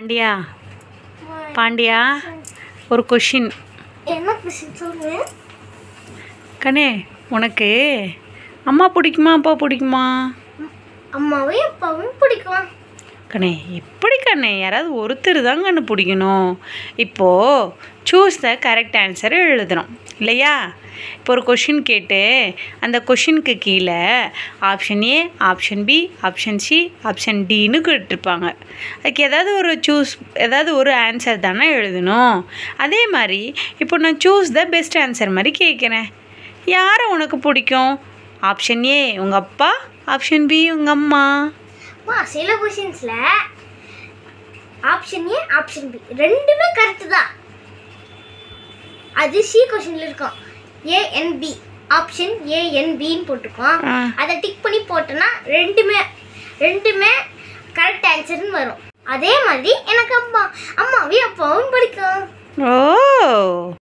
பாண்டியா பாண்டியா ஒரு கொஷின் என்ன கொஸ்டின் சொல்லுங்க கண்ணே உனக்கு அம்மா பிடிக்குமா அப்பா பிடிக்குமா அம்மாவையும் அப்பாவும் பிடிக்கும் கண்ணே எப்படி கண்ணே யாராவது ஒருத்தர் தான் கண்ணு பிடிக்கணும் இப்போது சூஸ் த கரெக்ட் ஆன்சரை எழுதுறோம் இல்லையா இப்போ ஒரு கொஷின் கேட்டு அந்த கொஷினுக்கு கீழே option A option B option C option டின்னு கேட்டிருப்பாங்க அதுக்கு ஏதாவது ஒரு சூஸ் ஏதாவது ஒரு ஆன்சர் தானே எழுதணும் அதே மாதிரி இப்போ நான் சூஸ் த பெஸ்ட் ஆன்சர் மாதிரி கேட்குறேன் யாரை உனக்கு பிடிக்கும் ஆப்ஷன் ஏ உங்கள் அப்பா ஆப்ஷன் பி உங்கள் அம்மா வா சில கொஷின்ஸில் ஆப்ஷன் ஏ ஆப்ஷன் பி ரெண்டுமே கரெக்டு தான் அது சி கொஷினில் இருக்கும் ஏஎன்பி ஆப்ஷன் ஏஎன்பின்னு போட்டிருக்கோம் ஆ. அதை டிக் பண்ணி போட்டோன்னா ரெண்டுமே ரெண்டுமே கரெக்ட் ஆன்சர்னு வரும் அதே மாதிரி எனக்கு அம்மா அம்மாவையும் அப்பாவும் பிடிக்கும் ஓ